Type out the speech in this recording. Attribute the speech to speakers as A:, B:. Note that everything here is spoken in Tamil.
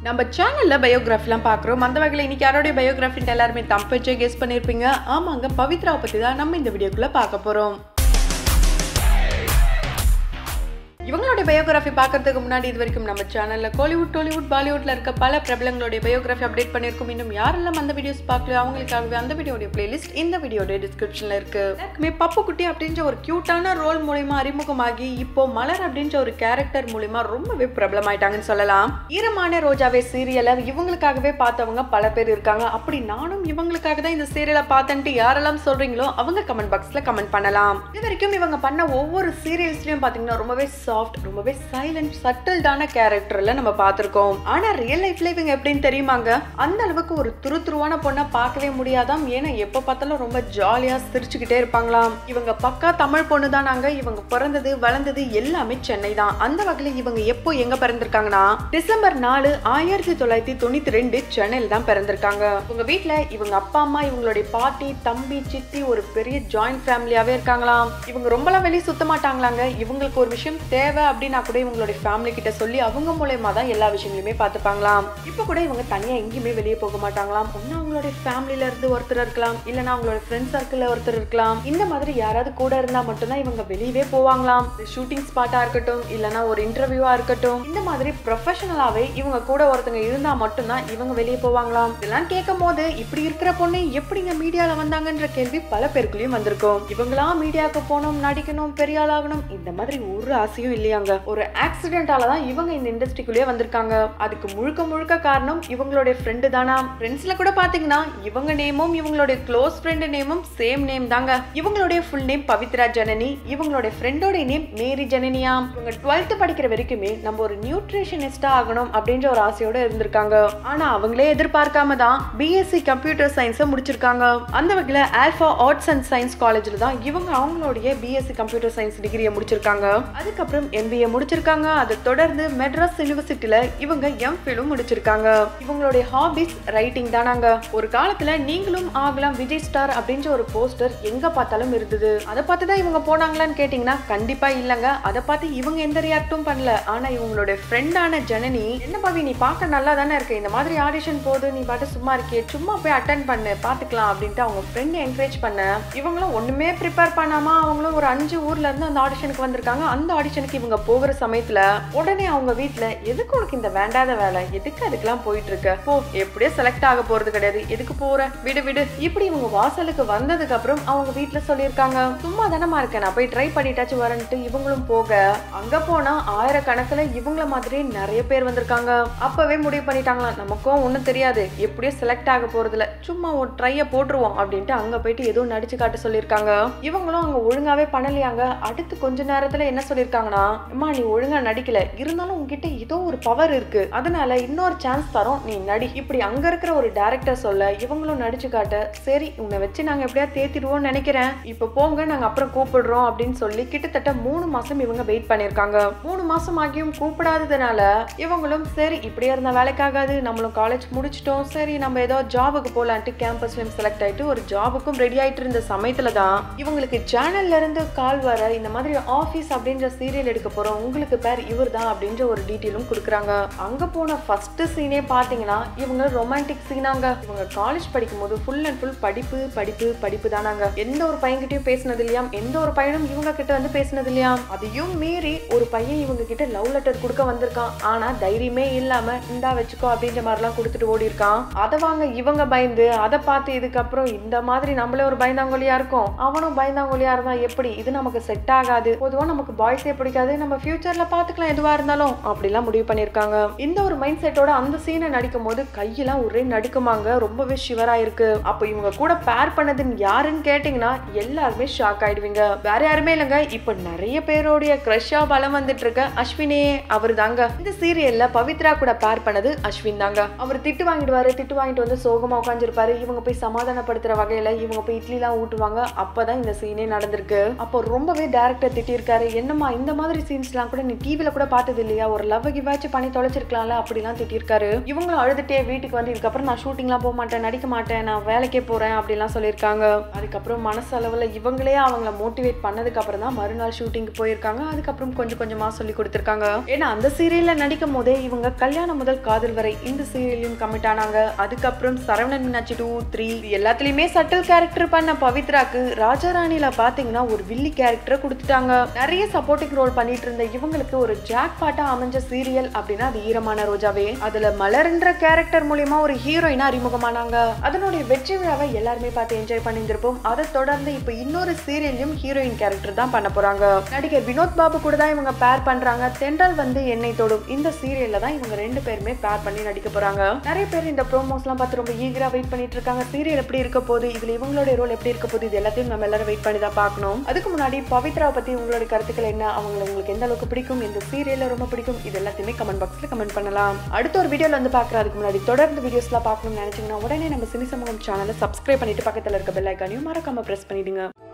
A: நம்ம சேனல்ல பயோகிராஃபிலாம் பார்க்குறோம் அந்த வகையில் இன்னைக்கு யாரோடைய பயோகிராஃபின்ட்டு எல்லாருமே தம்பச்சே கெஸ் பண்ணியிருப்பீங்க ஆமாங்க பவித்ராவை பற்றி தான் நம்ம இந்த வீடியோக்குள்ளே பார்க்க போகிறோம் இவங்களுடைய பயோகிராஃபி பார்க்கறதுக்கு முன்னாடி இது வரைக்கும் நம்ம சேனல்ல கோலிவுட் டோலிவுட் பாலிவுட்ல இருக்க பல பிரபலங்களுடைய பயோகிராஃபி அப்டேட் பண்ணியிருக்கோம் இன்னும் யாரெல்லாம் அந்த வீடியோஸ் பார்க்கல அவங்களுக்காகவே அந்த வீடியோடைய பிளேலிஸ்ட் இந்த வீடியோடைய டிஸ்கிரிப்ஷன்ல இருக்கு எல்லாருக்குமே பப்பு குட்டி அப்படின்ற ஒரு கியூட்டான ரோல் மூலியமா அறிமுகமாகி இப்போ மலர் அப்படின்ற ஒரு கேரக்டர் மூலியமா ரொம்பவே பிரபலமாயிட்டாங்கன்னு சொல்லலாம் ஈரமான ரோஜாவே சீரியலை இவங்களுக்காகவே பார்த்தவங்க பல பேர் இருக்காங்க அப்படி நானும் இவங்களுக்காக தான் இந்த சீரியலை பார்த்தேன்ட்டு யாரெல்லாம் சொல்றீங்களோ அவங்க கமெண்ட் பாக்ஸ்ல கமெண்ட் பண்ணலாம் இது வரைக்கும் இவங்க பண்ண ஒவ்வொரு சீரியல்ஸ்லயும் பாத்தீங்கன்னா ரொம்பவே சாஃப்ட் ரொம்பவே சைலண்ட் சட்டில்டான கேரக்டர்ல நம்ம பார்த்திருக்கோம் ஆனா ரியல் லைஃப்ல இவங்க எப்படின்னு தெரியுமாங்க அந்த அளவுக்கு ஒரு துருதுருவான பொண்ணை பார்க்கவே முடியாதாம் ஏன்னா எப்ப பார்த்தாலும் ரொம்ப ஜாலியா சிரிச்சுக்கிட்டே இருப்பாங்களாம் இவங்க பக்கா தமிழ் பொண்ணு தான் நாங்க இவங்க பிறந்தது வளர்ந்தது எல்லாமே சென்னை தான் அந்த வகையில இவங்க எப்போ எங்க பிறந்திருக்காங்கன்னா டிசம்பர் நாலு ஆயிரத்தி தொள்ளாயிரத்தி தொண்ணூத்தி ரெண்டு சென்னையில் தான் பிறந்திருக்காங்க உங்க வீட்ல இவங்க அப்பா அம்மா இவங்களுடைய பாட்டி தம்பி சித்தி ஒரு பெரிய ஜாயிண்ட் ஃபேமிலியாவே இருக்காங்களாம் இவங்க ரொம்பலாம் வெளியே சுத்த மாட்டாங்களாங்க இவங்களுக்கு ஒரு விஷயம் தேவை அப்படின்னா கூட இவங்களுடைய ஃபேமிலி கிட்ட சொல்லி அவங்க மூலயமா தான் எல்லா விஷயங்களையுமே பார்த்துப்பாங்களாம் இப்போ கூட இவங்க தனியா எங்கேயுமே வெளியே போக மாட்டாங்களாம் ஒன்னு அவங்களுடைய ஃபேமிலில இருந்து ஒருத்தர் இருக்கலாம் இல்லைன்னா அவங்களோட ஃப்ரெண்ட்ஸ் சர்க்கிள்ல ஒருத்தர் இருக்கலாம் இந்த மாதிரி யாராவது கூட இருந்தா மட்டும்தான் இவங்க வெளியவே போவாங்களாம் ஷூட்டிங் ஸ்பாட்டா இருக்கட்டும் இல்லைன்னா ஒரு இன்டர்வியூவா இருக்கட்டும் இந்த மாதிரி ப்ரொஃபஷனலாவே இவங்க கூட ஒருத்தங்க இருந்தா மட்டும்தான் இவங்க வெளியே போவாங்களாம் இதெல்லாம் கேட்கும் போது இப்படி இருக்கிற பொண்ணு எப்படிங்க மீடியால வந்தாங்கன்ற கேள்வி பல பேருக்குள்ளயும் வந்திருக்கும் இவங்களா மீடியாவுக்கு போகணும் நடிக்கணும் பெரிய ஆளாகணும் இந்த மாதிரி ஒரு ஆசையும் இல்லையாங்க ஒரு ஆக்சிடென்டால தான் இவங்க இந்த இண்டஸ்ட்ரிக்குள்ளேயே வந்திருக்காங்க அதுக்கு முழுக்க முழுக்க காரணம் இவங்களுடைய ஃப்ரெண்டு தானா ஃப்ரெண்ட்ஸ்ல கூட பாத்தீங்கன்னா இவங்க நேமும் இவங்களுடைய க்ளோஸ் ஃப்ரெண்டு நேமும் சேம் நேம் தாங்க இவங்களுடைய ஃபுல் நேம் பவித்ரா ஜனனி இவங்களுடைய ஃப்ரெண்டோட நேம் மேரி ஜனனியா இவங்க டுவெல்த் படிக்கிற வரைக்குமே நம்ம ஒரு நியூட்ரிஷனிஸ்டா ஆகணும் அப்படின்ற ஒரு ஆசையோட இருந்திருக்காங்க ஆனா அவங்களே எதிர்பார்க்காம தான் பிஎஸ்சி கம்ப்யூட்டர் சயின்ஸை முடிச்சிருக்காங்க அந்த வகையில ஆல்ஃபா ஆர்ட்ஸ் அண்ட் சயின்ஸ் காலேஜ்ல தான் இவங்க அவங்களுடைய பிஎஸ்சி கம்ப்யூட்டர் சயின்ஸ் டிகிரியை முடிச்சிருக்காங்க அதுக்கப்புறம் எம்பிஏ முடிச்சிருக்காங்க அதை தொடர்ந்து மெட்ராஸ் யூனிவர்சிட்டியில இவங்க எம்ஃபிலும் முடிச்சிருக்காங்க இவங்களுடைய ஹாபிஸ் ரைட்டிங் தானாங்க ஒரு காலத்துல நீங்களும் ஆகலாம் விஜய் ஸ்டார் அப்படின்ற ஒரு போஸ்டர் எங்க பார்த்தாலும் இருந்தது அதை பார்த்து தான் இவங்க போனாங்களான்னு கேட்டீங்கன்னா கண்டிப்பா இல்லங்க அதை பார்த்து இவங்க எந்த ரியாக்டும் பண்ணல ஆனா இவங்களுடைய ஃப்ரெண்டான ஜனனி என்ன பவி நீ பார்க்க நல்லா தானே இருக்க இந்த மாதிரி ஆடிஷன் போது நீ பாட்டு சும்மா இருக்கியே சும்மா போய் அட்டன் பண்ணு பாத்துக்கலாம் அப்படின்ட்டு அவங்க ஃப்ரெண்ட் என்கரேஜ் பண்ண இவங்களும் ஒண்ணுமே ப்ரிப்பேர் பண்ணாம அவங்களும் ஒரு அஞ்சு ஊர்ல இருந்து அந்த ஆடிஷனுக்கு வந்திருக்காங்க அந்த ஆடிஷனுக்கு இவங்க போகிற சமயத்துல உடனே அவங்க வீட்ல எதுக்கு உனக்கு இந்த வேண்டாத வேலை எதுக்கு அதுக்கெல்லாம் போயிட்டு இருக்க போ எப்படியோ செலக்ட் ஆக போறது கிடையாது எதுக்கு போற விடு விடு இப்படி இவங்க வாசலுக்கு வந்ததுக்கு அப்புறம் அவங்க வீட்ல சொல்லியிருக்காங்க சும்மா தானமா இருக்கேன் நான் போய் ட்ரை பண்ணிட்டாச்சும் வரேன்ட்டு இவங்களும் போக அங்க போனா ஆயிரக்கணக்கில் இவங்கள மாதிரி நிறைய பேர் வந்திருக்காங்க அப்பவே முடிவு பண்ணிட்டாங்களாம் நமக்கும் ஒன்றும் தெரியாது எப்படியோ செலக்ட் ஆக போறதுல சும்மா ஒரு ட்ரையை போட்டுருவோம் அப்படின்ட்டு அங்க போயிட்டு ஏதோ நடிச்சு காட்ட சொல்லியிருக்காங்க இவங்களும் அங்க ஒழுங்காவே பண்ணலையாங்க அடுத்து கொஞ்ச நேரத்துல என்ன சொல்லியிருக்காங்கன்னா அம்மா நீ ஒழுங்கா நடிக்கல இருந்தாலும் உங்ககிட்ட ஏதோ ஒரு பவர் இருக்கு அதனால இன்னொரு சான்ஸ் தரோம் நீ நடி இப்படி அங்க இருக்கிற ஒரு டேரக்டர் சொல்ல இவங்களும் நடிச்சு காட்ட சரி உன்னை வச்சு நாங்க எப்படியா தேத்திடுவோம்னு நினைக்கிறேன் இப்ப போங்க நாங்க அப்புறம் கூப்பிடுறோம் அப்படின்னு சொல்லி கிட்டத்தட்ட மூணு மாசம் இவங்க வெயிட் பண்ணிருக்காங்க மூணு மாசம் ஆகியும் கூப்பிடாததுனால இவங்களும் சரி இப்படியே இருந்த வேலைக்காகாது நம்மளும் காலேஜ் முடிச்சிட்டோம் சரி நம்ம ஏதோ ஜாபுக்கு போலான்ட்டு கேம்பஸ்லயும் செலக்ட் ஆயிட்டு ஒரு ஜாபுக்கும் ரெடி ஆயிட்டு இருந்த சமயத்துல தான் இவங்களுக்கு சேனல்ல இருந்து கால் வர இந்த மாதிரி ஆபீஸ் அப்படின்ற சீரியல் எடுக்க போறோம் உங்களுக்கு பேர் இவர் தான் அப்படின்ற ஒரு டீட்டெயிலும் கொடுக்குறாங்க அங்க போன ஃபர்ஸ்ட் சீனே பாத்தீங்கன்னா இவங்க ரொமான்டிக் சீனாங்க இவங்க காலேஜ் படிக்கும் போது ஃபுல் அண்ட் ஃபுல் படிப்பு படிப்பு படிப்பு தானாங்க எந்த ஒரு பையன்கிட்டயும் பேசினது இல்லையாம் எந்த ஒரு பையனும் இவங்க கிட்ட வந்து பேசினது இல்லையாம் அதையும் மீறி ஒரு பையன் இவங்க கிட்ட லவ் லெட்டர் கொடுக்க வந்திருக்கான் ஆனா தைரியமே இல்லாம இந்தா வச்சுக்கோ அப்படின்ற மாதிரிலாம் கொடுத்துட்டு ஓடி இருக்கான் அதை வாங்க இவங்க பயந்து அதை பார்த்து இதுக்கப்புறம் இந்த மாதிரி நம்மளே ஒரு பயந்தாங்கொலியா இருக்கும் அவனும் பயந்தாங்கொலியா இருந்தா எப்படி இது நமக்கு செட் ஆகாது பொதுவா நமக்கு பாய்ஸே பிடிக்காது நம்ம ஃபியூச்சர்ல பாத்துக்கலாம் எதுவா இருந்தாலும் அப்படிலாம் முடிவு பண்ணிருக்காங்க இந்த ஒரு மைண்ட் செட்டோட அந்த சீனை நடிக்கும் போது கையெல்லாம் ஒரே நடுக்குமாங்க ரொம்பவே ஷிவரா இருக்கு அப்போ இவங்க கூட பேர் பண்ணதுன்னு யாருன்னு கேட்டீங்கன்னா எல்லாருமே ஷாக் ஆயிடுவீங்க வேற யாருமே இல்லைங்க இப்ப நிறைய பேருடைய க்ரஷா பலம் வந்துட்டு இருக்க அஸ்வினே அவர் தாங்க இந்த சீரியல்ல பவித்ரா கூட பேர் பண்ணது அஸ்வின் தாங்க அவர் திட்டு வாங்கிடுவாரு திட்டு வாங்கிட்டு வந்து சோகமா உட்காந்துருப்பாரு இவங்க போய் சமாதானப்படுத்துற வகையில இவங்க போய் இட்லி எல்லாம் ஊட்டுவாங்க அப்பதான் இந்த சீனே நடந்திருக்கு அப்போ ரொம்பவே டேரக்டர் திட்டிருக்காரு என்னம்மா இந்த மாதிரி சீன்ஸ்லாம் கூட நீ டிவில கூட பார்த்தது இல்லையா ஒரு லவ் கிவாச்சும் பண்ணி தொலைச்சிருக்கலாம்ல அப்படிலாம் திட்டிருக்காரு இவங்களும் அழுதுட்டே வீட்டுக்கு வந்து இதுக்கப்புறம் நான் ஷூட்டிங்லாம் போக மாட்டேன் நடிக்க மாட்டேன் நான் வேலைக்கே போறேன் அப்படிலாம் சொல்லியிருக்காங்க அதுக்கப்புறம் மனசளவில் இவங்களே அவங்கள மோட்டிவேட் பண்ணதுக்கு அப்புறம் தான் மறுநாள் ஷூட்டிங்க்கு போயிருக்காங்க அதுக்கப்புறம் கொஞ்சம் கொஞ்சமா சொல்லி கொடுத்துருக்காங்க ஏன்னா அந்த சீரியல்ல நடிக்கும் போதே இவங்க கல்யாணம் முதல் காதல் வரை இந்த சீரியலையும் கமிட் ஆனாங்க அதுக்கப்புறம் சரவணன் மீனாட்சி டூ த்ரீ எல்லாத்துலயுமே சட்டில் கேரக்டர் பண்ண பவித்ராக்கு ராஜாராணில பாத்தீங்கன்னா ஒரு வில்லி கேரக்டர் கொடுத்துட்டாங்க நிறைய சப்போர்ட்டிங் ரோல் பண்ணிட்டு இருந்த இவங்களுக்கு ஒரு ஜாக் பாட்டா அமைஞ்ச சீரியல் அப்படின்னா அது ஈரமான ரோஜாவே அதுல மலர்ன்ற கேரக்டர் மூலியமா ஒரு ஹீரோயினா அறிமுகமானாங்க அதனுடைய வெற்றி விழாவை எல்லாருமே பார்த்து என்ஜாய் பண்ணியிருந்திருப்போம் அதை தொடர்ந்து இப்போ இன்னொரு சீரியல்லையும் ஹீரோயின் கேரக்டர் தான் பண்ண போறாங்க நடிகர் வினோத் பாபு கூட தான் இவங்க பேர் பண்றாங்க தென்றல் வந்து என்னை தொடும் இந்த சீரியல்ல தான் இவங்க ரெண்டு பேருமே பேர் பண்ணி நடிக்க போறாங்க நிறைய பேர் இந்த ப்ரோமோஸ்லாம் பார்த்து ரொம்ப ஈகரா வெயிட் பண்ணிட்டு இருக்காங்க சீரியல் எப்படி இருக்க போகுது இதுல இவங்களுடைய ரோல் எப்படி இருக்க போகுது இது எல்லாத்தையும் நம்ம எல்லாரும் வெயிட் பண்ணி தான் பார்க்கணும் அதுக்கு முன்னாடி பவித்ராவை பத்தி உங்களுடைய கருத்துக்கள் என்ன அவங்களை உங்களுக்கு எந்த அளவுக்கு பிடிக்கும் இந்த சீரியல்ல ரொம்ப பிடிக்கும் இது எல்லாத்தையுமே கமெண்ட் பாக்ஸ்ல கமெண்ட் பண்ணலாம் அடுத்த ஒரு வீடியோல வந்து பார்க்கறதுக்கு முன்னாடி தொடர்ந்து வீடியோஸ்லாம் பார்க்கணும்னு நினைச்சீங்கன்னா உடனே நம்ம சினி சமூகம் சேனலை சப்ஸ்கிரைப் பண்ணிட்டு பக்கத்துல இருக்க பெல் ஐக்கானையும் மறக்காம பிரஸ் பண்ணிடுங்க